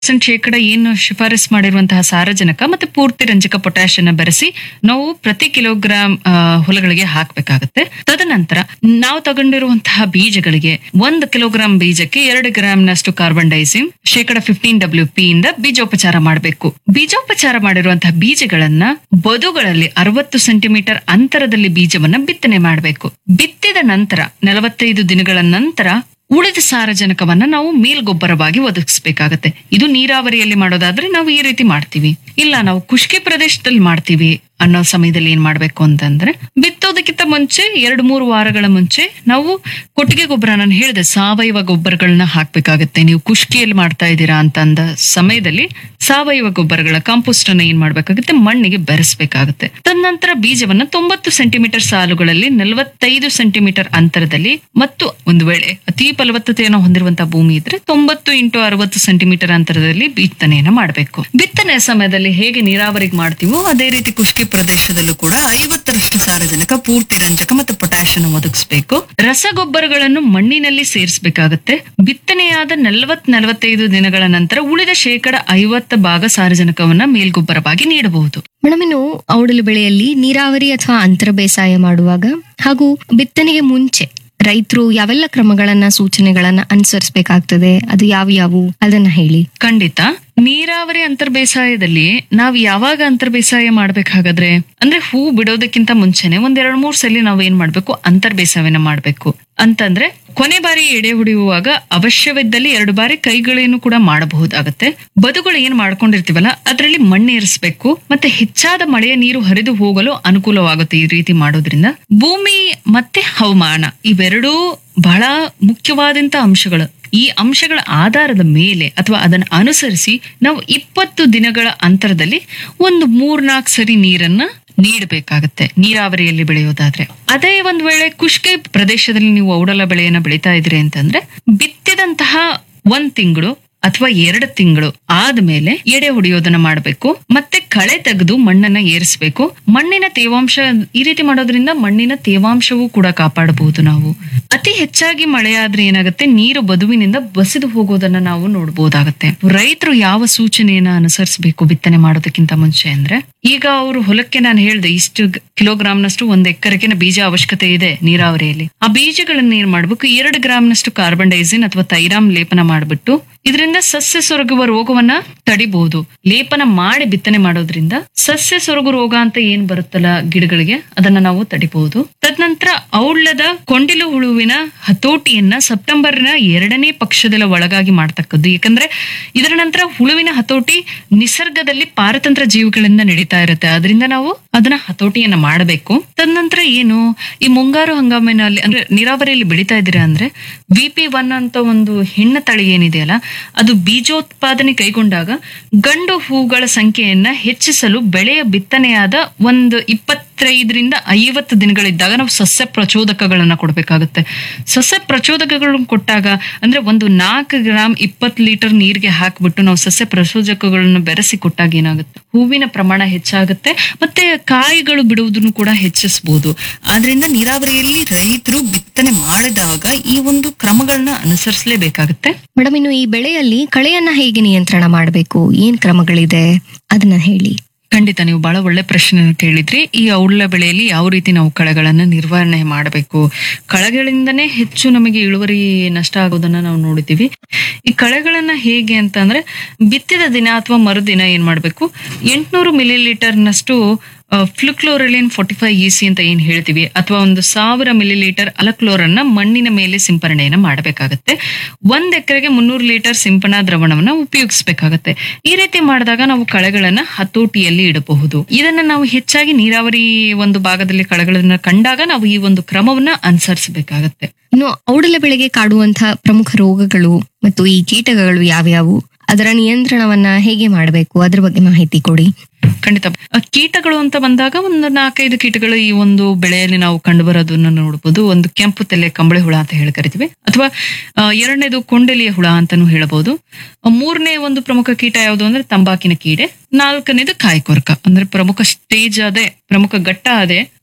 percent ಶೇಕಡ ಏನು ಶಿಫಾರಸ್ ಮಾಡಿರುವಂತಹ ಸಾರಜನಕ ಮತ್ತೆ ಪೂರ್ತಿ ರಂಜಕ ಪೊಟ್ಯಾಶ್ ಅನ್ನ ಬೆರೆಸಿ ನಾವು ಪ್ರತಿ ಕಿಲೋಗ್ರಾಂ ಆ, ಹೊಲಗಳಿಗೆ ಹಾಕ್ಬೇಕಾಗತ್ತೆ ತದನಂತರ ನಾವು ತಗೊಂಡಿರುವಂತಹ ಬೀಜಗಳಿಗೆ ಒಂದು ಕಿಲೋಗ್ರಾಂ ಬೀಜಕ್ಕೆ ಎರಡು ಗ್ರಾಂನಷ್ಟು ಕಾರ್ಬನ್ ಡೈಸಿಮ್ ಶೇಕಡ ಫಿಫ್ಟೀನ್ ಡಬ್ಲ್ಯೂ ಪಿ ಇಂದ ಬೀಜೋಪಚಾರ ಮಾಡಬೇಕು ಬೀಜೋಪಚಾರ ಮಾಡಿರುವಂತಹ ಬೀಜಗಳನ್ನ ಬದುಗಳಲ್ಲಿ ಅರವತ್ತು ಸೆಂಟಿಮೀಟರ್ ಅಂತರದಲ್ಲಿ ಬೀಜವನ್ನ ಬಿತ್ತನೆ ಮಾಡಬೇಕು ಬಿತ್ತಿದ ನಂತರ ನಲವತ್ತೈದು ದಿನಗಳ ನಂತರ ಉಳಿದ ಸಾರಜನಕವನ್ನ ನಾವು ಮೇಲ್ಗೊಬ್ಬರವಾಗಿ ಒದಗಿಸಬೇಕಾಗತ್ತೆ ಇದು ನೀರಾವರಿಯಲ್ಲಿ ಮಾಡೋದಾದ್ರೆ ನಾವು ಈ ರೀತಿ ಮಾಡ್ತೀವಿ ಇಲ್ಲ ನಾವು ಖುಷ್ಕಿ ಪ್ರದೇಶದಲ್ಲಿ ಮಾಡ್ತೀವಿ ಅನ್ನೋ ಸಮಯದಲ್ಲಿ ಏನ್ ಮಾಡ್ಬೇಕು ಅಂತಂದ್ರೆ ಬಿತ್ತೋದಕ್ಕಿಂತ ಮುಂಚೆ ಎರಡು ಮೂರು ವಾರಗಳ ಮುಂಚೆ ನಾವು ಕೊಟ್ಟಿಗೆ ಗೊಬ್ಬರ ನಾನು ಹೇಳಿದೆ ಸಾವಯವ ಗೊಬ್ಬರಗಳನ್ನ ಹಾಕ್ಬೇಕಾಗತ್ತೆ ನೀವು ಖುಷ್ಕಿಯಲ್ಲಿ ಮಾಡ್ತಾ ಇದ್ದೀರಾ ಅಂತ ಅಂದ ಸಮಯದಲ್ಲಿ ಸಾವಯವ ಗೊಬ್ಬರಗಳ ಕಾಂಪೋಸ್ಟ್ ಅನ್ನ ಏನ್ ಮಾಡ್ಬೇಕಾಗುತ್ತೆ ಮಣ್ಣಿಗೆ ಬೆರೆಸ್ಬೇಕಾಗುತ್ತೆ ತದನಂತರ ಬೀಜವನ್ನ ತೊಂಬತ್ತು ಸೆಂಟಿಮೀಟರ್ ಸಾಲುಗಳಲ್ಲಿ ನಲವತ್ತೈದು ಸೆಂಟಿಮೀಟರ್ ಅಂತರದಲ್ಲಿ ಮತ್ತು ಒಂದು ವೇಳೆ ಅತಿ ಫಲವತ್ತತೆಯನ್ನು ಹೊಂದಿರುವಂತಹ ಭೂಮಿ ಇದ್ರೆ ತೊಂಬತ್ತು ಇಂಟು ಅರವತ್ತು ಸೆಂಟಿಮೀಟರ್ ಅಂತರದಲ್ಲಿ ಬಿತ್ತನೆಯನ್ನ ಮಾಡಬೇಕು ಬಿತ್ತನೆಯ ಸಮಯದಲ್ಲಿ ಹೇಗೆ ನೀರಾವರಿಗೆ ಮಾಡ್ತೀವೋ ಅದೇ ರೀತಿ ಖುಷ್ಕಿ ಪ್ರದೇಶದಲ್ಲೂ ಕೂಡ ಐವತ್ತರಷ್ಟು ಸಾರಜನಕ ಪೂರ್ತಿ ರಂಜಕ ಮತ್ತು ಪೊಟ್ಯಾಶ್ ಅನ್ನು ಒದಗಿಸಬೇಕು ರಸಗೊಬ್ಬರಗಳನ್ನು ಮಣ್ಣಿನಲ್ಲಿ ಸೇರಿಸಬೇಕಾಗತ್ತೆ ಬಿತ್ತನೆಯಾದ ನಲವತ್ ನಲವತ್ತೈದು ದಿನಗಳ ನಂತರ ಉಳಿದ ಶೇಕಡ ಐವತ್ತು ಭಾಗ ಸಾರಜನಕವನ್ನ ಮೇಲ್ಗೊಬ್ಬರವಾಗಿ ನೀಡಬಹುದು ಮೇಡಮ್ ಇನ್ನು ಔಡಲು ಬೆಳೆಯಲ್ಲಿ ನೀರಾವರಿ ಅಥವಾ ಅಂತರ ಬೇಸಾಯ ಮಾಡುವಾಗ ಹಾಗೂ ಬಿತ್ತನೆಗೆ ಮುಂಚೆ ರೈತರು ಯಾವೆಲ್ಲ ಕ್ರಮಗಳನ್ನ ಸೂಚನೆಗಳನ್ನ ಅನುಸರಿಸಬೇಕಾಗ್ತದೆ ಅದು ಯಾವ್ಯಾವು ಅದನ್ನ ಹೇಳಿ ಖಂಡಿತ ನೀರಾವರಿ ಅಂತರ್ ಬೇಸಾಯದಲ್ಲಿ ನಾವು ಯಾವಾಗ ಅಂತರ್ ಬೇಸಾಯ ಮಾಡ್ಬೇಕಾಗಾದ್ರೆ ಅಂದ್ರೆ ಹೂ ಬಿಡೋದಕ್ಕಿಂತ ಮುಂಚೆನೆ ಒಂದ್ ಎರಡ್ ಮೂರ್ ಸಲ ನಾವ್ ಏನ್ ಮಾಡ್ಬೇಕು ಅಂತರ್ ಬೇಸಾಯವನ್ನ ಮಾಡ್ಬೇಕು ಅಂತಂದ್ರೆ ಕೊನೆ ಬಾರಿ ಎಡೆ ಹೊಡೆಯುವಾಗ ಅವಶ್ಯವಿದ್ದಲ್ಲಿ ಎರಡು ಬಾರಿ ಕೈಗಳೇನು ಕೂಡ ಮಾಡಬಹುದಾಗತ್ತೆ ಬದುಗಳು ಏನ್ ಮಾಡ್ಕೊಂಡಿರ್ತೀವಲ್ಲ ಅದರಲ್ಲಿ ಮಣ್ಣು ಇರಿಸ್ಬೇಕು ಮತ್ತೆ ಹೆಚ್ಚಾದ ಮಳೆಯ ನೀರು ಹರಿದು ಹೋಗಲು ಅನುಕೂಲವಾಗುತ್ತೆ ಈ ರೀತಿ ಮಾಡೋದ್ರಿಂದ ಭೂಮಿ ಮತ್ತೆ ಹವಾಮಾನ ಇವೆರಡೂ ಬಹಳ ಮುಖ್ಯವಾದಂತ ಅಂಶಗಳು ಈ ಅಂಶಗಳ ಆಧಾರದ ಮೇಲೆ ಅಥವಾ ಅದನ್ನು ಅನುಸರಿಸಿ ನಾವು ಇಪ್ಪತ್ತು ದಿನಗಳ ಅಂತರದಲ್ಲಿ ಒಂದು ಮೂರ್ನಾಲ್ಕು ಸರಿ ನೀರನ್ನ ನೀಡಬೇಕಾಗತ್ತೆ ನೀರಾವರಿಯಲ್ಲಿ ಬೆಳೆಯೋದಾದ್ರೆ ಅದೇ ಒಂದ್ ವೇಳೆ ಖುಷ್ಕಿ ಪ್ರದೇಶದಲ್ಲಿ ನೀವು ಔಡಲ ಬೆಳೆಯನ್ನ ಬೆಳೀತಾ ಇದ್ರಿ ಅಂತಂದ್ರೆ ಬಿತ್ತಿದಂತಹ ಒಂದ್ ತಿಂಗಳು ಅಥವಾ ಎರಡು ತಿಂಗಳು ಆದ್ಮೇಲೆ ಎಡೆ ಹೊಡೆಯೋದನ್ನ ಮಾಡಬೇಕು ಮತ್ತೆ ಕಳೆ ತೆಗೆದು ಮಣ್ಣನ್ನ ಏರಿಸಬೇಕು ಮಣ್ಣಿನ ತೇವಾಂಶ ಈ ರೀತಿ ಮಾಡೋದ್ರಿಂದ ಮಣ್ಣಿನ ತೇವಾಂಶವೂ ಕೂಡ ಕಾಪಾಡಬಹುದು ನಾವು ಅತಿ ಹೆಚ್ಚಾಗಿ ಮಳೆಯಾದ್ರೆ ಏನಾಗುತ್ತೆ ನೀರು ಬದುವಿನಿಂದ ಬಸಿದು ಹೋಗೋದನ್ನ ನಾವು ನೋಡಬಹುದಾಗತ್ತೆ ರೈತರು ಯಾವ ಸೂಚನೆಯನ್ನ ಅನುಸರಿಸಬೇಕು ಬಿತ್ತನೆ ಮಾಡೋದಕ್ಕಿಂತ ಮುಂಚೆ ಅಂದ್ರೆ ಈಗ ಅವರು ಹೊಲಕ್ಕೆ ನಾನು ಹೇಳ್ದೆ ಇಷ್ಟು ಕಿಲೋಗ್ರಾಮ್ನಷ್ಟು ಒಂದ್ ಎಕರೆಗೆ ಬೀಜ ಅವಶ್ಯಕತೆ ಇದೆ ನೀರಾವರಿಯಲ್ಲಿ ಆ ಬೀಜಗಳನ್ನ ಏನ್ ಮಾಡ್ಬೇಕು ಎರಡು ಗ್ರಾಮ್ನಷ್ಟು ಕಾರ್ಬನ್ ಡೈಸಿನ್ ಅಥವಾ ತೈರಾಮ್ ಲೇಪನ ಮಾಡ್ಬಿಟ್ಟು ಇದರಿಂದ ಸಸ್ಯ ಸೊರಗುವ ರೋಗವನ್ನ ತಡಿಬಹುದು ಲೇಪನ ಮಾಡಿ ಬಿತ್ತನೆ ಮಾಡೋದ್ರಿಂದ ಸಸ್ಯ ಸೊರಗು ರೋಗ ಅಂತ ಏನ್ ಬರುತ್ತಲ್ಲ ಗಿಡಗಳಿಗೆ ಅದನ್ನ ನಾವು ತಡಿಬಹುದು ತದನಂತರ ಔಳ್ಳದ ಕೊಂಡಿಲು ಹುಳುವಿನ ಹತೋಟಿಯನ್ನ ಸೆಪ್ಟೆಂಬರ್ನ ಎರಡನೇ ಪಕ್ಷದ ಒಳಗಾಗಿ ಮಾಡ್ತಕ್ಕದ್ದು ಯಾಕಂದ್ರೆ ಇದರ ನಂತರ ಹುಳುವಿನ ಹತೋಟಿ ನಿಸರ್ಗದಲ್ಲಿ ಪಾರತಂತ್ರ ಜೀವಿಗಳಿಂದ ನಡೀತಾ ಇರುತ್ತೆ ಅದರಿಂದ ನಾವು ಅದನ್ನ ಹತೋಟಿಯನ್ನ ಮಾಡಬೇಕು ತದನಂತರ ಏನು ಈ ಮುಂಗಾರು ಹಂಗಾಮಿನಲ್ಲಿ ಅಂದ್ರೆ ನೀರಾವರಿಯಲ್ಲಿ ಬೆಳೀತಾ ಇದ್ದೀರಾ ಅಂದ್ರೆ ವಿ ಪಿ ಒನ್ ಅಂತ ಒಂದು ಹೆಣ್ಣ ತಳಿ ಏನಿದೆಯಲ್ಲ ಅದು ಬೀಜೋತ್ಪಾದನೆ ಕೈಗೊಂಡಾಗ ಗಂಡು ಹೂಗಳ ಸಂಖ್ಯೆಯನ್ನ ಹೆಚ್ಚಿಸಲು ಬೆಳೆಯ ಬಿತ್ತನೆಯಾದ ಒಂದು ಇಪ್ಪತ್ತೈದರಿಂದ ಐವತ್ತು ದಿನಗಳಿದ್ದಾಗ ನಾವು ಸಸ್ಯ ಪ್ರಚೋದಕಗಳನ್ನ ಕೊಡಬೇಕಾಗುತ್ತೆ ಸಸ್ಯ ಪ್ರಚೋದಕಗಳನ್ನು ಕೊಟ್ಟಾಗ ಅಂದ್ರೆ ಒಂದು ನಾಲ್ಕು ಗ್ರಾಮ್ ಇಪ್ಪತ್ತು ಲೀಟರ್ ನೀರಿಗೆ ಹಾಕ್ಬಿಟ್ಟು ನಾವು ಸಸ್ಯ ಪ್ರಚೋದಕಗಳನ್ನು ಬೆರೆಸಿ ಕೊಟ್ಟಾಗ ಏನಾಗುತ್ತೆ ಹೂವಿನ ಪ್ರಮಾಣ ಹೆಚ್ಚಾಗುತ್ತೆ ಮತ್ತೆ ಕಾಯಿಗಳು ಬಿಡುವುದನ್ನು ಕೂಡ ಹೆಚ್ಚಿಸಬಹುದು ಆದ್ರಿಂದ ನೀರಾವರಿಯಲ್ಲಿ ರೈತರು ಬಿತ್ತನೆ ಮಾಡಿದಾಗ ಈ ಒಂದು ಕ್ರಮಗಳನ್ನ ಅನುಸರಿಸಲೇಬೇಕಾಗುತ್ತೆ ಮೇಡಮ್ ಇನ್ನು ಈ ಬೆಳೆಯಲ್ಲಿ ಕಳೆಯನ್ನ ಹೇಗೆ ನಿಯಂತ್ರಣ ಮಾಡಬೇಕು ಏನ್ ಕ್ರಮಗಳಿದೆ ಅದನ್ನ ಹೇಳಿ ಖಂಡಿತ ನೀವು ಬಹಳ ಒಳ್ಳೆ ಪ್ರಶ್ನೆ ಕೇಳಿದ್ರಿ ಈ ಔಡ್ಲ ಬೆಳೆಯಲ್ಲಿ ಯಾವ ರೀತಿ ನಾವು ಕಳೆಗಳನ್ನ ನಿರ್ವಹಣೆ ಮಾಡಬೇಕು ಕಳೆಗಳಿಂದನೇ ಹೆಚ್ಚು ನಮಗೆ ಇಳುವರಿ ನಷ್ಟ ಆಗೋದನ್ನ ನಾವು ನೋಡಿದ್ದೀವಿ ಈ ಕಳೆಗಳನ್ನ ಹೇಗೆ ಅಂತಂದ್ರೆ ಬಿತ್ತಿದ ದಿನ ಅಥವಾ ಮರುದಿನ ಏನ್ ಮಾಡ್ಬೇಕು ಎಂಟ್ನೂರು ಮಿಲಿ ಲೀಟರ್ನಷ್ಟು fluchloralin forty five E C ಅಂತ ಏನ್ ಹೇಳ್ತೀವಿ ಅಥವಾ ಒಂದು ಸಾವಿರ ಮಿಲಿ ಲೀಟರ್ ಅಲಕ್ಲೋರನ್ನ ಮಣ್ಣಿನ ಮೇಲೆ ಸಿಂಪರಣೆಯನ್ನ ಮಾಡಬೇಕಾಗತ್ತೆ ಒಂದ್ ಎಕರೆಗೆ ಮುನ್ನೂರು ಲೀಟರ್ ಸಿಂಪಣಾ ದ್ರವಣವನ್ನ ಉಪಯೋಗಿಸಬೇಕಾಗತ್ತೆ ಈ ರೀತಿ ಮಾಡಿದಾಗ ನಾವು ಕಳೆಗಳನ್ನ ಹತೋಟಿಯಲ್ಲಿ ಇಡಬಹುದು ಇದನ್ನ ನಾವು ಹೆಚ್ಚಾಗಿ ನೀರಾವರಿ ಒಂದು ಭಾಗದಲ್ಲಿ ಕಳೆಗಳನ್ನ ಕಂಡಾಗ ನಾವು ಈ ಒಂದು ಕ್ರಮವನ್ನ ಅನುಸರಿಸಬೇಕಾಗತ್ತೆ ಇನ್ನು ಔಡಲ ಬೆಳೆಗೆ ಕಾಡುವಂತಹ ಪ್ರಮುಖ ರೋಗಗಳು ಮತ್ತು ಈ ಕೀಟಗಳು ಯಾವ್ಯಾವು ಅದರ ನಿಯಂತ್ರಣವನ್ನ ಹೇಗೆ ಮಾಡಬೇಕು ಅದ್ರ ಬಗ್ಗೆ ಮಾಹಿತಿ ಕೊಡಿ ಖಂಡಿತ ಆ, ಕೀಟಗಳು ಅಂತ ಬಂದಾಗ ಒಂದು ನಾಲ್ಕೈದು ಕೀಟಗಳು ಈ ಒಂದು ಬೆಳೆಯಲ್ಲಿ ನಾವು ಕಂಡು ಬರೋದನ್ನ ನೋಡಬಹುದು ಒಂದು ಕೆಂಪು ತಲೆ ಕಂಬಳಿ ಹುಳ ಅಂತ ಹೇಳಿ ಕರಿತೀವಿ ಅಥವಾ ಆ, ಎರಡನೇದು ಕೊಂಡೆಲಿಯ ಹುಳ ಅಂತಾನೂ ಹೇಳಬಹುದು ಆ, ಮೂರನೇ ಒಂದು ಪ್ರಮುಖ ಕೀಟ ಯಾವುದು ಅಂದ್ರೆ ತಂಬಾಕಿನ ಕೀಡೆ ನಾಲ್ಕನೇದು ಕಾಯಿ ಕೊರಕ ಅಂದ್ರೆ ಪ್ರಮುಖ ಸ್ಟೇಜ್ ಅದೇ ಪ್ರಮುಖ ಘಟ್ಟ ಅದೇ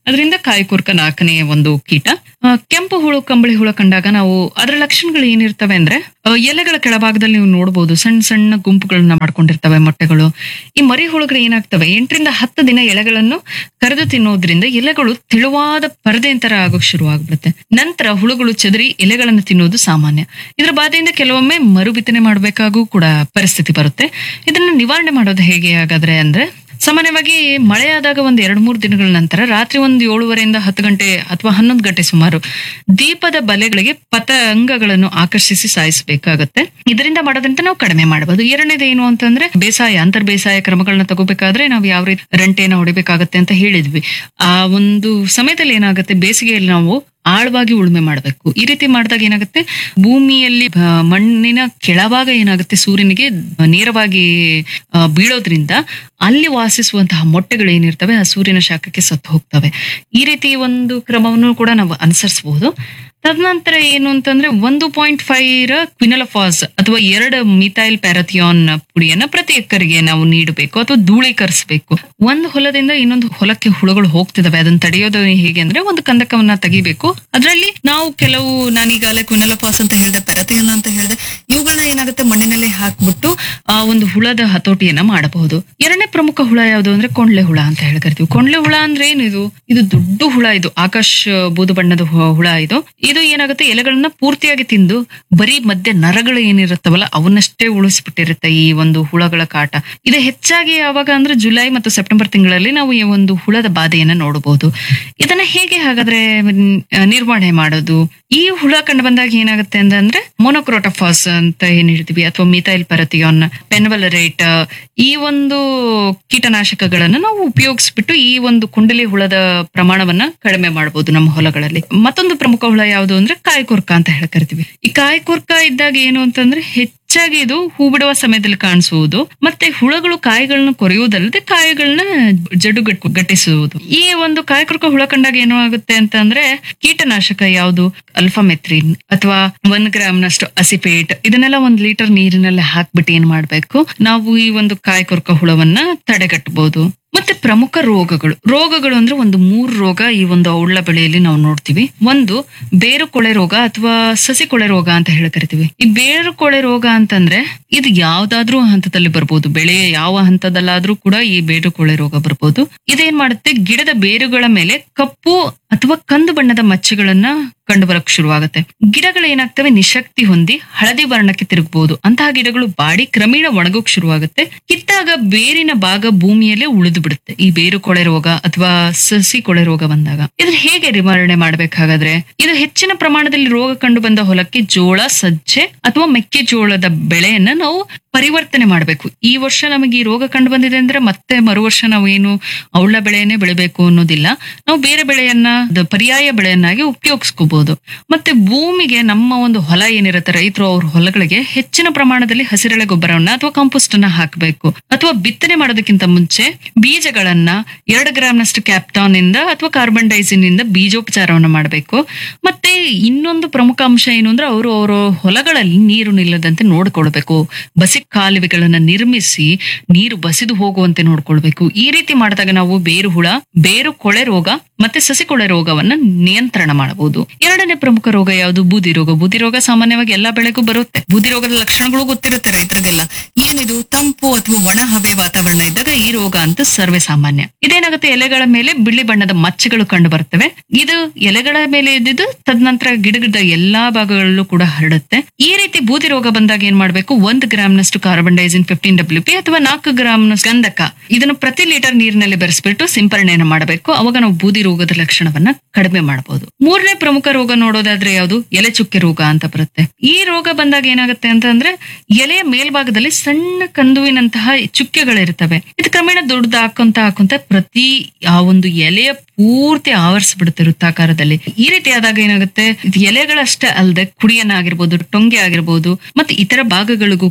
ಅದರಿಂದ ಕಾಯಿಕೊರ್ಕ ನಾಲ್ಕನೇ ಒಂದು ಕೀಟ ಆ, ಕೆಂಪು ಹುಳು ಕಂಬಳಿ ಹುಳ ಕಂಡಾಗ ನಾವು ಅದರ ಲಕ್ಷಣಗಳು ಏನಿರ್ತವೆ ಅಂದ್ರೆ ಆ, ಎಲೆಗಳ ಕೆಳಭಾಗದಲ್ಲಿ ನೀವು ನೋಡಬಹುದು ಸಣ್ಣ ಸಣ್ಣ ಗುಂಪುಗಳನ್ನ ಮಾಡ್ಕೊಂಡಿರ್ತವೆ ಮೊಟ್ಟೆಗಳು ಈ ಮರಿ ಹುಳುಗಳು ಏನಾಗ್ತವೆ ಎಂಟರಿಂದ ಹತ್ತು ದಿನ ಎಲೆಗಳನ್ನು ಕರೆದು ತಿನ್ನೋದ್ರಿಂದ ಎಲೆಗಳು ತೆಳುವಾದ ಪರದೆ ತರ ಆಗೋಕ್ ಶುರು ಆಗ್ಬಿಡುತ್ತೆ ನಂತರ ಹುಳುಗಳು ಚೆದರಿ ಎಲೆಗಳನ್ನು ತಿನ್ನೋದು ಸಾಮಾನ್ಯ ಇದರ ಬಾಧೆಯಿಂದ ಕೆಲವೊಮ್ಮೆ ಮರು ಬಿತ್ತನೆ ಮಾಡಬೇಕಾಗೂ ಕೂಡ ಪರಿಸ್ಥಿತಿ ಬರುತ್ತೆ ಇದನ್ನ ನಿವಾರಣೆ ಮಾಡೋದು ಹೇಗೆ ಹಾಗಾದ್ರೆ ಅಂದ್ರೆ ಸಾಮಾನ್ಯವಾಗಿ ಮಳೆ ಆದಾಗ ಒಂದ್ ಎರಡ್ ಮೂರು ದಿನಗಳ ನಂತರ ರಾತ್ರಿ ಒಂದು ಏಳುವರೆಯಿಂದ ಹತ್ತು ಗಂಟೆ ಅಥವಾ ಹನ್ನೊಂದು ಗಂಟೆ ಸುಮಾರು ದೀಪದ ಬಲೆಗಳಿಗೆ ಪತಂಗಗಳನ್ನು ಆಕರ್ಷಿಸಿ ಸಾಯಿಸಬೇಕಾಗತ್ತೆ ಇದರಿಂದ ಮಾಡೋದಂತ ನಾವು ಕಡಿಮೆ ಮಾಡಬಹುದು ಎರಡನೇದು ಏನು ಅಂತಂದ್ರೆ ಬೇಸಾಯ ಅಂತರ್ ಬೇಸಾಯ ಕ್ರಮಗಳನ್ನ ತಗೋಬೇಕಾದ್ರೆ ನಾವು ಯಾವ ರೀತಿ ರಂಟೆನ ಹೊಡಿಬೇಕಾಗತ್ತೆ ಅಂತ ಹೇಳಿದ್ವಿ ಆ ಒಂದು ಸಮಯದಲ್ಲಿ ಏನಾಗುತ್ತೆ ಬೇಸಿಗೆಯಲ್ಲಿ ನಾವು ಆಳವಾಗಿ ಉಳುಮೆ ಮಾಡಬೇಕು ಈ ರೀತಿ ಮಾಡಿದಾಗ ಏನಾಗುತ್ತೆ ಭೂಮಿಯಲ್ಲಿ ಆ, ಮಣ್ಣಿನ ಕೆಳಭಾಗ ಏನಾಗುತ್ತೆ ಸೂರ್ಯನಿಗೆ ನೇರವಾಗಿ ಆ, ಬೀಳೋದ್ರಿಂದ ಅಲ್ಲಿ ವಾಸಿಸುವಂತಹ ಮೊಟ್ಟೆಗಳು ಏನಿರ್ತವೆ ಆ ಸೂರ್ಯನ ಶಾಖಕ್ಕೆ ಸತ್ತು ಹೋಗ್ತವೆ ಈ ರೀತಿ ಒಂದು ಕ್ರಮವನ್ನು ಕೂಡ ನಾವು ಅನುಸರಿಸಬಹುದು ತದನಂತರ ಏನು ಅಂತಂದ್ರೆ ಒಂದು ಪಾಯಿಂಟ್ ಫೈವ್ ಕ್ವಿನಲಫಾಸ್ ಅಥವಾ ಎರಡು ಮಿಥೈಲ್ ಪ್ಯಾರಥಿಯಾನ್ ಪುಡಿಯನ್ನ ಪ್ರತಿ ಎಕರೆಗೆ ನಾವು ನೀಡಬೇಕು ಅಥವಾ ಧೂಳೀಕರಿಸಬೇಕು ಒಂದು ಹೊಲದಿಂದ ಇನ್ನೊಂದು ಹೊಲಕ್ಕೆ ಹುಳುಗಳು ಹೋಗ್ತಿದಾವೆ ಅದನ್ನ ತಡೆಯೋದು ಹೇಗೆ ಅಂದ್ರೆ ಒಂದು ಕಂದಕವನ್ನ ತೆಗಿಬೇಕು ಅದರಲ್ಲಿ ನಾವು ಕೆಲವು ನಾನೀಗಾಗಲೇ ಕ್ವಿನಲಫಾಸ್ ಅಂತ ಹೇಳಿದೆ ಪ್ಯಾರಥಿಯಾನ್ ಅಂತ ಹೇಳಿದೆ ಇವುಗಳನ್ನ ಏನಾಗುತ್ತೆ ಮಣ್ಣಿನಲ್ಲೇ ಹಾಕ್ಬಿಟ್ಟು ಆ ಒಂದು ಹುಳದ ಹತೋಟಿಯನ್ನ ಮಾಡಬಹುದು ಎರಡನೇ ಪ್ರಮುಖ ಹುಳ ಯಾವುದು ಅಂದ್ರೆ ಕೊಂಡ್ಲೆ ಹುಳ ಅಂತ ಹೇಳಿ ಕರಿತೀವಿ ಕೊಂಡ್ಲೆ ಹುಳ ಅಂದ್ರೆ ಏನಿದು ಇದು ದೊಡ್ಡ ಹುಳ ಇದು ಆಕಾಶ ಬೂದು ಬಣ್ಣದ ಹು- ಹುಳ ಇದು ಇದು ಏನಾಗುತ್ತೆ ಎಲೆಗಳನ್ನ ಪೂರ್ತಿಯಾಗಿ ತಿಂದು ಬರೀ ಮಧ್ಯೆ ನರಗಳು ಏನಿರುತ್ತವಲ್ಲ ಅವನ್ನಷ್ಟೇ ಉಳಿಸ್ಬಿಟ್ಟಿರುತ್ತೆ ಈ ಒಂದು ಹುಳಗಳ ಕಾಟ ಇದು ಹೆಚ್ಚಾಗಿ ಯಾವಾಗ ಅಂದ್ರೆ ಜುಲೈ ಮತ್ತು ಸೆಪ್ಟೆಂಬರ್ ತಿಂಗಳಲ್ಲಿ ನಾವು ಈ ಒಂದು ಹುಳದ ಬಾಧೆಯನ್ನ ನೋಡಬಹುದು ಇದನ್ನ ಹೇಗೆ ಹಾಗಾದ್ರೆ ಮ್, ನಿರ್ವಹಣೆ ಮಾಡೋದು ಈ ಹುಳ ಕಂಡು ಬಂದಾಗ ಏನಾಗುತ್ತೆ ಅಂತಂದ್ರೆ ಮೊನೊಕ್ರೋಟಫಾಸ್ ಅಂತ ಏನ್ ಹೇಳ್ತೀವಿ ಅಥವಾ ಮಿಥೈಲ್ ಪರತಿಯಾನ್ ಪೆನ್ವಲರೇಟ್ ಈ ಒಂದು ಕೀಟನಾಶಕಗಳನ್ನ ನಾವು ಉಪಯೋಗಿಸ್ಬಿಟ್ಟು ಈ ಒಂದು ಕುಂಡಲಿ ಹುಳದ ಪ್ರಮಾಣವನ್ನ ಕಡಿಮೆ ಮಾಡಬಹುದು ನಮ್ಮ ಹೊಲಗಳಲ್ಲಿ ಮತ್ತೊಂದು ಪ್ರಮುಖ ಹುಳ ಯಾವುದು ಅಂದ್ರೆ ಕಾಯಿಕೊರ್ಕ ಅಂತ ಹೇಳಿ ಕರಿತೀವಿ ಈ ಕಾಯಿಕೊರ್ಕ ಇದ್ದಾಗ ಏನು ಅಂತಂದ್ರೆ ಹೆಚ್ಚಾಗಿ ಇದು ಹೂ ಬಿಡುವ ಸಮಯದಲ್ಲಿ ಕಾಣಿಸುವುದು ಮತ್ತೆ ಹುಳಗಳು ಕಾಯಿಗಳನ್ನ ಕೊರೆಯುವುದಲ್ಲದೆ ಕಾಯಿಗಳನ್ನ ಜಡ್ಡು ಗಟ್- ಗಟ್ಟಿಸುವುದು ಈ ಒಂದು ಕಾಯಿಕೊರ್ಕ ಹುಳ ಕಂಡಾಗ ಏನು ಆಗುತ್ತೆ ಅಂತಂದ್ರೆ ಕೀಟನಾಶಕ ಯಾವುದು ಅಲ್ಫಾಮೆತ್ರಿನ್ ಅಥವಾ ಒಂದ್ ಗ್ರಾಮ್ ನಷ್ಟು ಅಸಿಪೇಟ್ ಇದನ್ನೆಲ್ಲ ಒಂದ್ ಲೀಟರ್ ನೀರಿನಲ್ಲಿ ಹಾಕ್ಬಿಟ್ಟು ಏನ್ ಮಾಡ್ಬೇಕು ನಾವು ಈ ಒಂದು ಕಾಯಿಕೊರ್ಕ ಹುಳವನ್ನ ತಡೆಗಟ್ಟಬಹುದು ಮತ್ತೆ ಪ್ರಮುಖ ರೋಗಗಳು ರೋಗಗಳು ಅಂದ್ರೆ ಒಂದು ಮೂರು ರೋಗ ಈ ಒಂದು ಔಳ್ಳ ಬೆಳೆಯಲ್ಲಿ ನಾವು ನೋಡ್ತೀವಿ ಒಂದು ಬೇರು ಕೊಳೆ ರೋಗ ಅಥವಾ ಸಸಿ ಕೊಳೆ ರೋಗ ಅಂತ ಹೇಳಿ ಕರಿತೀವಿ ಈ ಬೇರು ಕೊಳೆ ರೋಗ ಅಂತಂದ್ರೆ ಇದು ಯಾವ್ದಾದ್ರೂ ಹಂತದಲ್ಲಿ ಬರ್ಬೋದು ಬೆಳೆಯ ಯಾವ ಹಂತದಲ್ಲಾದ್ರೂ ಕೂಡ ಈ ಬೇರು ಕೊಳೆ ರೋಗ ಬರ್ಬೋದು ಇದೇನ್ ಮಾಡುತ್ತೆ ಗಿಡದ ಬೇರುಗಳ ಮೇಲೆ ಕಪ್ಪು ಅಥವಾ ಕಂದು ಬಣ್ಣದ ಮಚ್ಚೆಗಳನ್ನ ಕಂಡು ಬರಕ್ ಶುರುವಾಗುತ್ತೆ ಗಿಡಗಳು ಏನಾಗ್ತವೆ ನಿಶಕ್ತಿ ಹೊಂದಿ ಹಳದಿ ವರ್ಣಕ್ಕೆ ತಿರುಗಬಹುದು ಅಂತಹ ಗಿಡಗಳು ಬಾಡಿ ಕ್ರಮೇಣ ಒಣಗೋಕ್ ಶುರುವಾಗುತ್ತೆ ಕಿತ್ತಾಗ ಬೇರಿನ ಭಾಗ ಭೂಮಿಯಲ್ಲೇ ಉಳಿದು ಬಿಡುತ್ತೆ ಈ ಬೇರು ಕೊಳೆ ರೋಗ ಅಥವಾ ಸಸಿ ಕೊಳೆ ರೋಗ ಬಂದಾಗ ಇದನ್ನ ಹೇಗೆ ನಿವಾರಣೆ ಮಾಡ್ಬೇಕಾಗಾದ್ರೆ ಇದು ಹೆಚ್ಚಿನ ಪ್ರಮಾಣದಲ್ಲಿ ರೋಗ ಕಂಡು ಬಂದ ಹೊಲಕ್ಕೆ ಜೋಳ ಸಜ್ಜೆ ಅಥವಾ ಮೆಕ್ಕೆಜೋಳದ ಬೆಳೆಯನ್ನ ನಾವು ಪರಿವರ್ತನೆ ಮಾಡಬೇಕು ಈ ವರ್ಷ ನಮಗೆ ಈ ರೋಗ ಕಂಡು ಬಂದಿದೆ ಅಂದ್ರೆ ಮತ್ತೆ ಮರು ವರ್ಷ ನಾವು ಏನು ಔಳ ಬೆಳೆಯನ್ನೇ ಬೆಳಿಬೇಕು ಅನ್ನೋದಿಲ್ಲ ನಾವು ಬೇರೆ ಬೆಳೆಯನ್ನ ಅದು ಪರ್ಯಾಯ ಬೆಳೆಯನ್ನಾಗಿ ಉಪಯೋಗಿಸ್ಕೋಬಹುದು ಮತ್ತೆ ಭೂಮಿಗೆ ನಮ್ಮ ಒಂದು ಹೊಲ ಏನಿರುತ್ತೆ ರೈತರು ಅವ್ರ ಹೊಲಗಳಿಗೆ ಹೆಚ್ಚಿನ ಪ್ರಮಾಣದಲ್ಲಿ ಹಸಿರೆಳೆ ಗೊಬ್ಬರವನ್ನ ಅಥವಾ ಕಾಂಪೋಸ್ಟ್ ಅನ್ನ ಹಾಕಬೇಕು ಅಥವಾ ಬಿತ್ತನೆ ಮಾಡೋದಕ್ಕಿಂತ ಮುಂಚೆ ಬೀಜಗಳನ್ನ ಎರಡು ಗ್ರಾಮ್ನಷ್ಟು ಕ್ಯಾಪ್ಟಾನ್ ಇಂದ ಅಥವಾ ಕಾರ್ಬನ್ ಡೈಸಿನ್ ಇಂದ ಬೀಜೋಪಚಾರವನ್ನ ಮಾಡಬೇಕು ಮತ್ತೆ ಇನ್ನೊಂದು ಪ್ರಮುಖ ಅಂಶ ಏನು ಅಂದ್ರೆ ಅವರು ಅವರ ಹೊಲಗಳಲ್ಲಿ ನೀರು ನಿಲ್ಲದಂತೆ ನೋಡ್ಕೊಳ್ಬೇಕು ಬಸಿ ಕಾಲುವೆಗಳನ್ನ ನಿರ್ಮಿಸಿ ನೀರು ಬಸಿದು ಹೋಗುವಂತೆ ನೋಡ್ಕೊಳ್ಬೇಕು ಈ ರೀತಿ ಮಾಡಿದಾಗ ನಾವು ಬೇರು ಹುಳ ಬೇರು ಕೊಳೆ ರೋಗ ಮತ್ತೆ ಸಸಿ ಕೊಳೆ ರೋಗವನ್ನ ನಿಯಂತ್ರಣ ಮಾಡಬಹುದು ಎರಡನೇ ಪ್ರಮುಖ ರೋಗ ಯಾವುದು ಬೂದಿ ರೋಗ ಬೂದಿ ರೋಗ ಸಾಮಾನ್ಯವಾಗಿ ಎಲ್ಲಾ ಬೆಳೆಗೂ ಬರುತ್ತೆ ಬೂದಿ ರೋಗದ ಲಕ್ಷಣಗಳು ಗೊತ್ತಿರುತ್ತೆ ರೈತರಿಗೆಲ್ಲ ಏನಿದು ತಂಪು ಅಥವಾ ಒಣ ಹವೆ ವಾತಾವರಣ ಇದ್ದಾಗ ಈ ರೋಗ ಅಂತ ಸರ್ವೇ ಸಾಮಾನ್ಯ ಇದೇನಾಗುತ್ತೆ ಎಲೆಗಳ ಮೇಲೆ ಬಿಳಿ ಬಣ್ಣದ ಮಚ್ಚೆಗಳು ಕಂಡು ಬರ್ತವೆ ಇದು ಎಲೆಗಳ ಮೇಲೆ ಇದ್ದಿದ್ದು ತದನಂತರ ಗಿಡದ ಎಲ್ಲಾ ಭಾಗಗಳಲ್ಲೂ ಕೂಡ ಹರಡುತ್ತೆ ಈ ರೀತಿ ಬೂದಿ ರೋಗ ಬಂದಾಗ ಏನ್ ಮಾಡ್ಬೇಕು ಒಂದ್ ಗ್ರಾಮ್ ನಷ್ಟು carbendazim fifteen W P ಅಥವಾ ನಾಲ್ಕು ಗ್ರಾಮ್ ಗಂಧಕ ಇದನ್ನು ಪ್ರತಿ ಲೀಟರ್ ನೀರಿನಲ್ಲಿ ಬೆರೆಸ್ಬಿಟ್ಟು ಸಿಂಪರಣೆಯನ್ನು ಮಾಡಬೇಕು ಅವಾಗ ನಾವು ಬೂದಿ ರೋಗದ ಲಕ್ಷಣವನ್ನ ಕಡಿಮೆ ಮಾಡಬಹುದು ಮೂರನೇ ಪ್ರಮುಖ ರೋಗ ನೋಡೋದಾದ್ರೆ ಯಾವುದು ಎಲೆ ಚುಕ್ಕೆ ರೋಗ ಅಂತ ಬರುತ್ತೆ ಈ ರೋಗ ಬಂದಾಗ ಏನಾಗುತ್ತೆ ಅಂತಂದ್ರೆ ಎಲೆಯ ಮೇಲ್ಭಾಗದಲ್ಲಿ ಸಣ್ಣ ಕಂದುವಿನಂತಹ ಚುಕ್ಕೆಗಳಿರ್ತವೆ ಇದು ಕ್ರಮೇಣ ದೊಡ್ಡದು ಹಾಕೊಂತ ಹಾಕೊಂತ ಪ್ರತಿ ಆ ಒಂದು ಎಲೆಯ ಪೂರ್ತಿ ಆವರಿಸ್ಬಿಡುತ್ತೆ ವೃತ್ತಾಕಾರದಲ್ಲಿ ಈ ರೀತಿ ಆದಾಗ ಏನಾಗುತ್ತೆ ಇದು ಎಲೆಗಳಷ್ಟೇ ಅಲ್ಲದೆ ಕುಡಿಯನ್ನ ಆಗಿರ್ಬೋದು ಟೊಂಗೆ ಆಗಿರ್ಬೋದು ಮತ್ತೆ ಇತರ ಭಾಗಗಳಿಗೂ ಕೂಡ ಹರಡಿ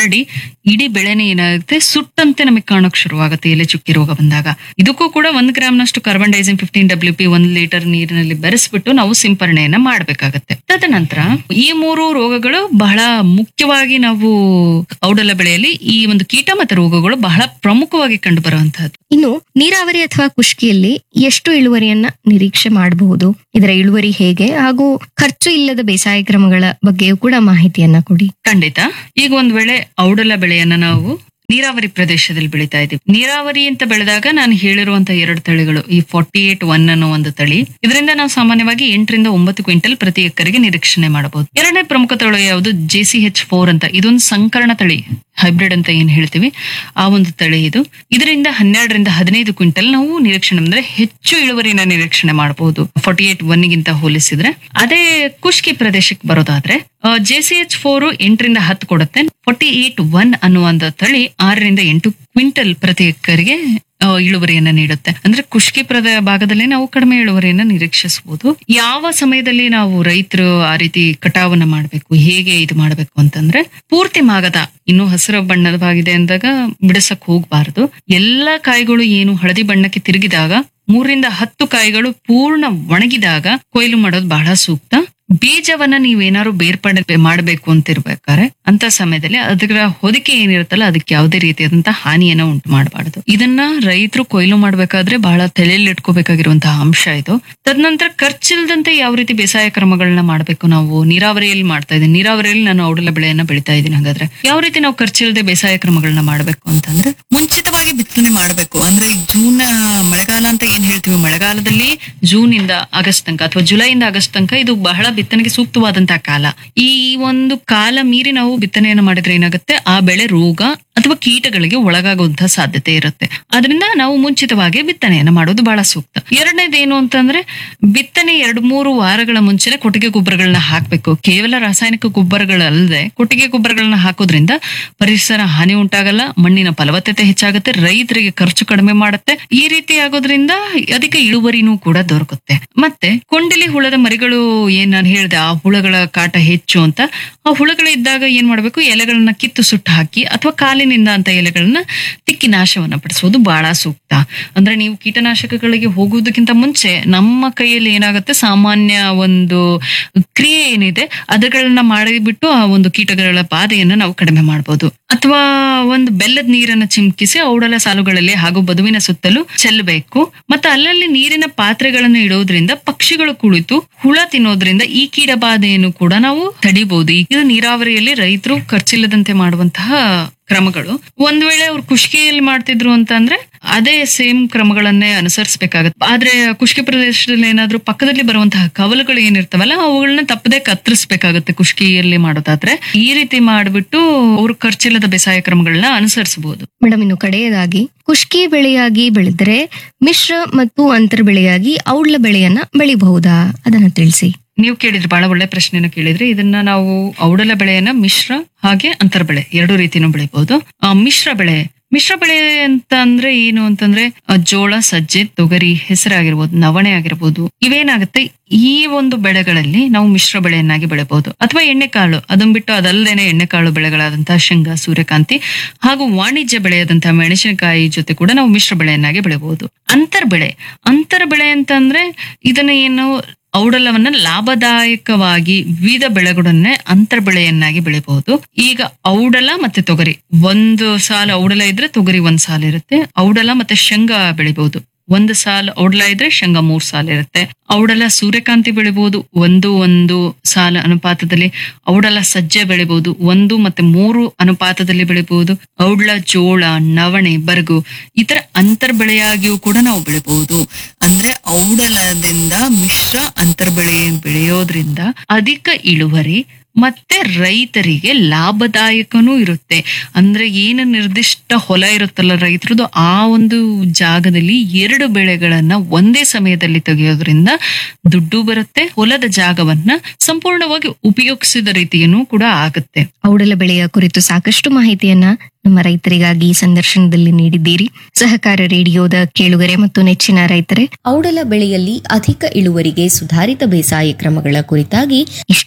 ಹರಡಿ ಇಡೀ ಬೆಳೆನೇ ಏನಾಗುತ್ತೆ ಸುಟ್ಟಂತೆ ನಮಗೆ ಕಾಣೋಕ್ ಶುರುವಾಗುತ್ತೆ ಎಲೆ ಚುಕ್ಕಿ ರೋಗ ಬಂದಾಗ ಇದಕ್ಕೂ ಕೂಡ ಒಂದ್ ಗ್ರಾಮ್ನಷ್ಟು carbendazim fifteen W P ಒಂದ್ ಲೀಟರ್ ನೀರಿನಲ್ಲಿ ಬೆರೆಸ್ಬಿಟ್ಟು ನಾವು ಸಿಂಪರಣೆಯನ್ನ ಮಾಡ್ಬೇಕಾಗತ್ತೆ ತದನಂತರ ಈ ಮೂರು ರೋಗಗಳು ಬಹಳ ಮುಖ್ಯವಾಗಿ ನಾವು ಔಡಲ ಬೆಳೆಯಲ್ಲಿ ಈ ಒಂದು ಕೀಟ ಮತ್ತು ರೋಗಗಳು ಬಹಳ ಪ್ರಮುಖವಾಗಿ ಕಂಡು ಬರುವಂತಹದ್ದು ಇನ್ನು ನೀರಾವರಿ ಅಥವಾ ಕುಷ್ಕಿಯಲ್ಲಿ ಎಷ್ಟು ಇಳುವರಿಯನ್ನ ನಿರೀಕ್ಷೆ ಮಾಡಬಹುದು ಇದರ ಇಳುವರಿ ಹೇಗೆ ಹಾಗೂ ಖರ್ಚು ಇಲ್ಲದ ಬೇಸಾಯ ಕ್ರಮಗಳ ಬಗ್ಗೆಯೂ ಕೂಡ ಮಾಹಿತಿಯನ್ನ ಕೊಡಿ ಖಂಡಿತ ಈಗ ಒಂದ್ ವೇಳೆ ಔಡಲ ಬೆಳೆಯನ್ನ ನಾವು ನೀರಾವರಿ ಪ್ರದೇಶದಲ್ಲಿ ಬೆಳಿತಾ ಇದೀವಿ ನೀರಾವರಿ ಅಂತ ಬೆಳೆದಾಗ ನಾನು ಹೇಳಿರುವಂತ ಎರಡು ತಳಿಗಳು ಈ ಫಾರ್ಟಿ ಏಟ್ ಒನ್ ಅನ್ನೋ ಒಂದು ತಳಿ ಇದರಿಂದ ನಾವು ಸಾಮಾನ್ಯವಾಗಿ ಎಂಟರಿಂದ ಒಂಬತ್ತು ಕ್ವಿಂಟಲ್ ಪ್ರತಿ ಎಕರೆಗೆ ನಿರೀಕ್ಷಣೆ ಮಾಡಬಹುದು ಎರಡನೇ ಪ್ರಮುಖ ತಳಿ ಯಾವುದು ಜೆ ಸಿ ಎಚ್ ಫೋರ್ ಅಂತ ಇದೊಂದು ಸಂಕರಣ ತಳಿ ಹೈಬ್ರಿಡ್ ಅಂತ ಏನ್ ಹೇಳ್ತೀವಿ ಆ ಒಂದು ತಳಿ ಇದು ಇದರಿಂದ ಹನ್ನೆರಡರಿಂದ ಹದಿನೈದು ಕ್ವಿಂಟಲ್ ನಾವು ನಿರೀಕ್ಷಣೆ ಅಂದ್ರೆ ಹೆಚ್ಚು ಇಳುವರಿನ ನಿರೀಕ್ಷಣೆ ಮಾಡಬಹುದು ಫಾರ್ಟಿ ಏಟ್ ಒನ್ಗಿಂತ ಹೋಲಿಸಿದ್ರೆ ಅದೇ ಕುಷ್ಕಿ ಪ್ರದೇಶಕ್ಕೆ ಬರೋದಾದ್ರೆ ಜೆ ಸಿ ಎಚ್ ಫೋರ್ ಎಂಟರಿಂದ ಹತ್ತು ಕೊಡುತ್ತೆ ಫಾರ್ಟಿ ಏಟ್ ಒನ್ ಅನ್ನುವಂತ ತಳಿ ಆರರಿಂದ ಎಂಟು ಕ್ವಿಂಟಲ್ ಪ್ರತಿ ಎಕರೆಗೆ ಆ, ಇಳುವರಿಯನ್ನ ನೀಡುತ್ತೆ ಅಂದ್ರೆ ಕುಷ್ಕಿ ಪ್ರದ ಭಾಗದಲ್ಲಿ ನಾವು ಕಡಿಮೆ ಇಳುವರಿಯನ್ನ ನಿರೀಕ್ಷಿಸಬಹುದು ಯಾವ ಸಮಯದಲ್ಲಿ ನಾವು ರೈತರು ಆ ರೀತಿ ಕಟಾವನ್ನ ಮಾಡಬೇಕು ಹೇಗೆ ಇದು ಮಾಡಬೇಕು ಅಂತಂದ್ರೆ ಪೂರ್ತಿ ಮಾಗದ ಇನ್ನು ಹಸಿರು ಬಣ್ಣದವಾಗಿದೆ ಅಂದಾಗ ಬಿಡಿಸಕ್ ಹೋಗ್ಬಾರ್ದು ಎಲ್ಲಾ ಕಾಯಿಗಳು ಏನು ಹಳದಿ ಬಣ್ಣಕ್ಕೆ ತಿರುಗಿದಾಗ ಮೂರರಿಂದ ಹತ್ತು ಕಾಯಿಗಳು ಪೂರ್ಣ ಒಣಗಿದಾಗ ಕೊಯ್ಲು ಮಾಡೋದು ಬಹಳ ಸೂಕ್ತ ಬೀಜವನ್ನ ನೀವೇನಾದ್ರು ಬೇರ್ಪಡೆ ಮಾಡಬೇಕು ಅಂತ ಇರ್ಬೇಕಾದ್ರೆ ಅಂತ ಸಮಯದಲ್ಲಿ ಅದರ ಹೊದಿಕೆ ಏನಿರುತ್ತಲ್ಲ ಅದಕ್ಕೆ ಯಾವುದೇ ರೀತಿಯಾದಂತಹ ಹಾನಿಯನ್ನ ಉಂಟು ಮಾಡಬಾರದು ಇದನ್ನ ರೈತರು ಕೊಯ್ಲು ಮಾಡ್ಬೇಕಾದ್ರೆ ಬಹಳ ತಲೆಯಲ್ಲಿ ಇಟ್ಕೋಬೇಕಾಗಿರುವಂತಹ ಅಂಶ ಇದು ತದನಂತರ ಖರ್ಚಿಲ್ದಂತೆ ಯಾವ ರೀತಿ ಬೇಸಾಯ ಕ್ರಮಗಳನ್ನ ಮಾಡಬೇಕು ನಾವು ನೀರಾವರಿಯಲ್ಲಿ ಮಾಡ್ತಾ ಇದ್ದೀನಿ ನೀರಾವರಿಯಲ್ಲಿ ನಾನು ಔಡಲ ಬೆಳೆಯನ್ನ ಬೆಳಿತಾ ಇದ್ದೀನಿ ಹಾಗಾದ್ರೆ ಯಾವ ರೀತಿ ನಾವು ಖರ್ಚಿಲ್ಲದೆ ಬೇಸಾಯ ಕ್ರಮಗಳನ್ನ ಮಾಡಬೇಕು ಅಂತಂದ್ರೆ ಮುಂಚಿತವಾಗಿ ಬಿತ್ತನೆ ಮಾಡಬೇಕು ಅಂದ್ರೆ ಈಗ ಜೂನ್ ಆ, ಮಳೆಗಾಲ ಅಂತ ಏನ್ ಹೇಳ್ತೀವಿ ಮಳೆಗಾಲದಲ್ಲಿ ಜೂನ್ ಇಂದ ಆಗಸ್ಟ್ ತನಕ ಅಥವಾ ಜುಲೈ ಇಂದ ಆಗಸ್ಟ್ ತನಕ ಇದು ಬಹಳ ಬಿತ್ತನೆಗೆ ಸೂಕ್ತವಾದಂತಹ ಕಾಲ ಈ ಒಂದು ಕಾಲ ಮೀರಿ ನಾವು ಬಿತ್ತನೆಯನ್ನು ಮಾಡಿದ್ರೆ ಏನಾಗುತ್ತೆ ಆ ಬೆಳೆ ರೋಗ ಅಥವಾ ಕೀಟಗಳಿಗೆ ಒಳಗಾಗುವಂತಹ ಸಾಧ್ಯತೆ ಇರುತ್ತೆ ಅದರಿಂದ ನಾವು ಮುಂಚಿತವಾಗಿ ಬಿತ್ತನೆಯನ್ನ ಮಾಡೋದು ಬಹಳ ಸೂಕ್ತ ಎರಡನೇದೇನು ಅಂತಂದ್ರೆ ಬಿತ್ತನೆ ಎರಡು ಮೂರು ವಾರಗಳ ಮುಂಚೆನೆ ಕೊಟ್ಟಿಗೆ ಗೊಬ್ಬರಗಳನ್ನ ಹಾಕ್ಬೇಕು ಕೇವಲ ರಾಸಾಯನಿಕ ಗೊಬ್ಬರಗಳಲ್ಲದೆ ಕೊಟ್ಟಿಗೆ ಗೊಬ್ಬರಗಳನ್ನ ಹಾಕೋದ್ರಿಂದ ಪರಿಸರ ಹಾನಿ ಉಂಟಾಗಲ್ಲ ಮಣ್ಣಿನ ಫಲವತ್ತತೆ ಹೆಚ್ಚಾಗುತ್ತೆ ರೈತರಿಗೆ ಖರ್ಚು ಕಡಿಮೆ ಮಾಡುತ್ತೆ ಈ ರೀತಿ ಆಗೋದ್ರಿಂದ ಅಧಿಕ ಇಳುವರಿನೂ ಕೂಡ ದೊರಕುತ್ತೆ ಮತ್ತೆ ಕೊಂಡಿಲಿ ಹುಳದ ಮರಿಗಳು ಏನ್ ನಾನು ಹೇಳ್ದೆ ಆ ಹುಳಗಳ ಕಾಟ ಹೆಚ್ಚು ಅಂತ ಆ ಹುಳಗಳು ಇದ್ದಾಗ ಏನ್ ಮಾಡ್ಬೇಕು ಎಲೆಗಳನ್ನ ಕಿತ್ತು ಸುಟ್ಟು ಹಾಕಿ ಅಥವಾ ಕಾಲಿನಿಂದ ಅಂತ ಎಲೆಗಳನ್ನ ತಿಕ್ಕಿ ನಾಶವನ್ನ ಪಡಿಸೋದು ಬಹಳ ಸೂಕ್ತ ಅಂದ್ರೆ ನೀವು ಕೀಟನಾಶಕಗಳಿಗೆ ಹೋಗುವುದಕ್ಕಿಂತ ಮುಂಚೆ ನಮ್ಮ ಕೈಯಲ್ಲಿ ಏನಾಗುತ್ತೆ ಸಾಮಾನ್ಯ ಒಂದು ಕ್ರಿಯೆ ಏನಿದೆ ಅದಗಳನ್ನ ಮಾಡಿಬಿಟ್ಟು ಆ ಒಂದು ಕೀಟಗಳ ಬಾಧೆಯನ್ನ ನಾವು ಕಡಿಮೆ ಮಾಡಬಹುದು ಅಥವಾ ಒಂದು ಬೆಲ್ಲದ ನೀರನ್ನ ಚಿಮ್ಕಿಸಿ ಔಡಲ ಸಾಲುಗಳಲ್ಲಿ ಹಾಗೂ ಬದುವಿನ ಸುತ್ತಲೂ ಚೆಲ್ಲಬೇಕು ಮತ್ತೆ ಅಲ್ಲಲ್ಲಿ ನೀರಿನ ಪಾತ್ರೆಗಳನ್ನು ಇಡೋದ್ರಿಂದ ಪಕ್ಷಿಗಳು ಕುಳಿತು ಹುಳ ತಿನ್ನೋದ್ರಿಂದ ಈ ಕೀಟ ಬಾಧೆಯನ್ನು ಕೂಡ ನಾವು ತಡಿಬಹುದು ಇದು ನೀರಾವರಿಯಲ್ಲಿ ರೈತರು ಖರ್ಚಿಲ್ಲದಂತೆ ಮಾಡುವಂತಹ ಕ್ರಮಗಳು ಒಂದ್ ವೇಳೆ ಅವ್ರು ಕುಷ್ಕಿಯಲ್ಲಿ ಮಾಡ್ತಿದ್ರು ಅಂತಂದ್ರೆ ಅದೇ ಸೇಮ್ ಕ್ರಮಗಳನ್ನೇ ಅನುಸರಿಸಬೇಕಾಗತ್ತೆ ಆದ್ರೆ ಕುಷ್ಕಿ ಪ್ರದೇಶದಲ್ಲಿ ಏನಾದ್ರೂ ಪಕ್ಕದಲ್ಲಿ ಬರುವಂತಹ ಕವಲುಗಳು ಏನಿರ್ತಾವಲ್ಲ ಅವುಗಳನ್ನ ತಪ್ಪದೆ ಕತ್ತರಿಸಬೇಕಾಗತ್ತೆ ಕುಷ್ಕಿಯಲ್ಲಿ ಮಾಡೋದಾದ್ರೆ ಈ ರೀತಿ ಮಾಡ್ಬಿಟ್ಟು ಅವ್ರು ಖರ್ಚಿಲ್ಲದ ಬೇಸಾಯ ಕ್ರಮಗಳನ್ನ ಅನುಸರಿಸಬಹುದು ಮೇಡಮ್ ಇನ್ನು ಕಡೆಯದಾಗಿ ಕುಷ್ಕಿ ಬೆಳೆಯಾಗಿ ಬೆಳೆದರೆ ಮಿಶ್ರ ಮತ್ತು ಅಂತರ್ ಬೆಳೆಯಾಗಿ ಔಡ್ಲ ಬೆಳೆಯನ್ನ ಬೆಳಿಬಹುದಾ ಅದನ್ನ ತಿಳಿಸಿ ನೀವು ಕೇಳಿದ್ರೆ ಬಹಳ ಒಳ್ಳೆ ಪ್ರಶ್ನೆನ ಕೇಳಿದ್ರೆ ಇದನ್ನ ನಾವು ಔಡಲ ಬೆಳೆಯನ್ನ ಮಿಶ್ರ ಹಾಗೆ ಅಂತರ್ ಬೆಳೆ ಎರಡು ರೀತಿನೂ ಬೆಳಿಬಹುದು ಆ, ಮಿಶ್ರ ಬೆಳೆ ಮಿಶ್ರ ಬೆಳೆ ಅಂತ ಅಂದ್ರೆ ಏನು ಅಂತಂದ್ರೆ ಆ, ಜೋಳ ಸಜ್ಜೆ ತೊಗರಿ ಹೆಸರಾಗಿರ್ಬೋದು ನವಣೆ ಆಗಿರ್ಬೋದು ಇವೇನಾಗುತ್ತೆ ಈ ಒಂದು ಬೆಳೆಗಳಲ್ಲಿ ನಾವು ಮಿಶ್ರ ಬೆಳೆಯನ್ನಾಗಿ ಬೆಳೆಬಹುದು ಅಥವಾ ಎಣ್ಣೆಕಾಳು ಅದನ್ನ ಬಿಟ್ಟು ಅದಲ್ಲದೇನೆ ಎಣ್ಣೆಕಾಳು ಬೆಳೆಗಳಾದಂತಹ ಶೇಂಗಾ ಸೂರ್ಯಕಾಂತಿ ಹಾಗೂ ವಾಣಿಜ್ಯ ಬೆಳೆಯಾದಂತಹ ಮೆಣಸಿನಕಾಯಿ ಜೊತೆ ಕೂಡ ನಾವು ಮಿಶ್ರ ಬೆಳೆಯನ್ನಾಗಿ ಬೆಳೆಬಹುದು ಅಂತರ್ ಬೆಳೆ ಅಂತರ್ ಬೆಳೆ ಅಂತಂದ್ರೆ ಇದನ್ನ ಏನು ಔಡಲವನ್ನ ಲಾಭದಾಯಕವಾಗಿ ವಿವಿಧ ಬೆಳೆಗಳನ್ನೇ ಅಂತರ್ ಬೆಳೆಯನ್ನಾಗಿ ಬೆಳಿಬಹುದು ಈಗ ಔಡಲ ಮತ್ತೆ ತೊಗರಿ ಒಂದು ಸಾಲ ಔಡಲ ಇದ್ರೆ ತೊಗರಿ ಒಂದ್ ಸಾಲ ಇರುತ್ತೆ ಔಡಲ ಮತ್ತೆ ಶೇಂಗಾ ಬೆಳಿಬಹುದು ಒಂದು ಸಾಲ ಔಡಲ ಇದ್ರೆ ಶೇಂಗಾ ಮೂರ್ ಸಾಲ ಇರುತ್ತೆ ಔಡಲ ಸೂರ್ಯಕಾಂತಿ ಬೆಳಿಬಹುದು ಒಂದು ಒಂದು ಸಾಲ ಅನುಪಾತದಲ್ಲಿ ಔಡಲ ಸಜ್ಜೆ ಬೆಳಿಬಹುದು ಒಂದು ಮತ್ತೆ ಮೂರು ಅನುಪಾತದಲ್ಲಿ ಬೆಳಿಬಹುದು ಔಡ್ಲ ಜೋಳ ನವಣೆ ಬರಗು ಈ ತರ ಅಂತರ್ ಬೆಳೆಯಾಗಿಯೂ ಕೂಡ ನಾವು ಬೆಳಿಬಹುದು ಅಂದ್ರೆ ಔಡಲದಿಂದ ಮಿಶ್ರ ಅಂತರ್ ಬೆಳೆ ಬೆಳೆಯೋದ್ರಿಂದ ಅಧಿಕ ಇಳುವರಿ ಮತ್ತೆ ರೈತರಿಗೆ ಲಾಭದಾಯಕನೂ ಇರುತ್ತೆ ಅಂದ್ರೆ ಏನು ನಿರ್ದಿಷ್ಟ ಹೊಲ ಇರುತ್ತಲ್ಲ ರೈತರದು ಆ ಒಂದು ಜಾಗದಲ್ಲಿ ಎರಡು ಬೆಳೆಗಳನ್ನ ಒಂದೇ ಸಮಯದಲ್ಲಿ ತೆಗೆಯೋದ್ರಿಂದ ದುಡ್ಡು ಬರುತ್ತೆ ಹೊಲದ ಜಾಗವನ್ನ ಸಂಪೂರ್ಣವಾಗಿ ಉಪಯೋಗಿಸಿದ ರೀತಿಯೂ ಕೂಡ ಆಗುತ್ತೆ ಔಡಲ ಬೆಳೆಯ ಕುರಿತು ಸಾಕಷ್ಟು ಮಾಹಿತಿಯನ್ನ ನಮ್ಮ ರೈತರಿಗಾಗಿ ಈ ಸಂದರ್ಶನದಲ್ಲಿ ನೀಡಿದ್ದೀರಿ ಸಹಕಾರ ರೇಡಿಯೋದ ಕೇಳುಗರೆ ಮತ್ತು ನೆಚ್ಚಿನ ರೈತರೆ ಔಡಲ ಬೆಳೆಯಲ್ಲಿ ಅಧಿಕ ಇಳುವರಿಗೆ ಸುಧಾರಿತ ಬೇಸಾಯ ಕ್ರಮಗಳ ಕುರಿತಾಗಿ ಇಷ್ಟು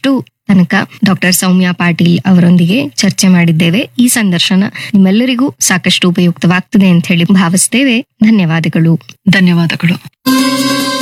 ತನಕ ಡಾಕ್ಟರ್ ಸೌಮ್ಯ ಪಾಟೀಲ್ ಅವರೊಂದಿಗೆ ಚರ್ಚೆ ಮಾಡಿದ್ದೇವೆ ಈ ಸಂದರ್ಶನ ನಿಮ್ಮೆಲ್ಲರಿಗೂ ಸಾಕಷ್ಟು ಉಪಯುಕ್ತವಾಗ್ತದೆ ಅಂತ ಹೇಳಿ ಭಾವಿಸ್ತೇವೆ ಧನ್ಯವಾದಗಳು ಧನ್ಯವಾದಗಳು